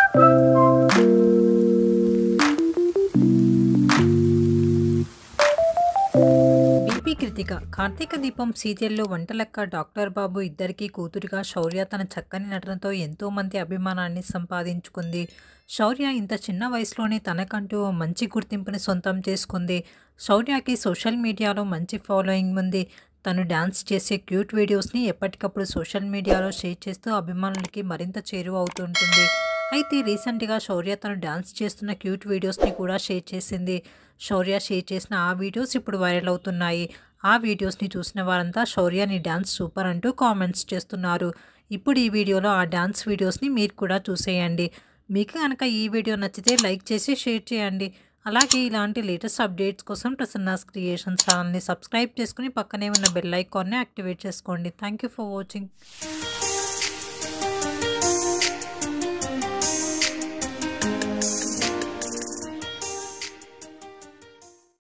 BP Krittika Karthika దీపం సీరియల్లో వంటలక్క doctor బాబు ఇద్దరికి కూతురిగా శౌర్య తన చక్కని నటనతో ఎంతో మంది అభిమానాన్ని సంపాదించుకుంది శౌర్య ఇంత చిన్న వయసులోనే తనకంటూ ఓ మంచి గుర్తింపుని సొంతం చేసుకుంది శౌర్యకి సోషల్ మీడియాలో మంచి ఫాలోయింగ్ ఉంది తను డ్యాన్స్ చేసే క్యూట్ వీడియోస్ని ఎప్పటికప్పుడు సోషల్ మీడియాలో షేర్ చేస్తూ అభిమానులకి మరింత చేరువ అవుతుంటుంది అయితే రీసెంట్గా శౌర్య తను డ్యాన్స్ చేస్తున్న క్యూట్ వీడియోస్ని కూడా షేర్ చేసింది శౌర్య షేర్ చేసిన ఆ వీడియోస్ ఇప్పుడు వైరల్ అవుతున్నాయి ఆ వీడియోస్ని చూసిన వారంతా శౌర్య నీ డ్యాన్స్ సూపర్ అంటూ కామెంట్స్ చేస్తున్నారు ఇప్పుడు ఈ వీడియోలో ఆ డ్యాన్స్ వీడియోస్ని మీరు కూడా చూసేయండి మీకు కనుక ఈ వీడియో నచ్చితే లైక్ చేసి షేర్ చేయండి అలాగే ఇలాంటి లేటెస్ట్ అప్డేట్స్ కోసం ప్రసన్నాస్ క్రియేషన్ ఛానల్ని సబ్స్క్రైబ్ చేసుకుని పక్కనే ఉన్న బెల్ ఐకాన్ని యాక్టివేట్ చేసుకోండి థ్యాంక్ యూ ఫర్ వాచింగ్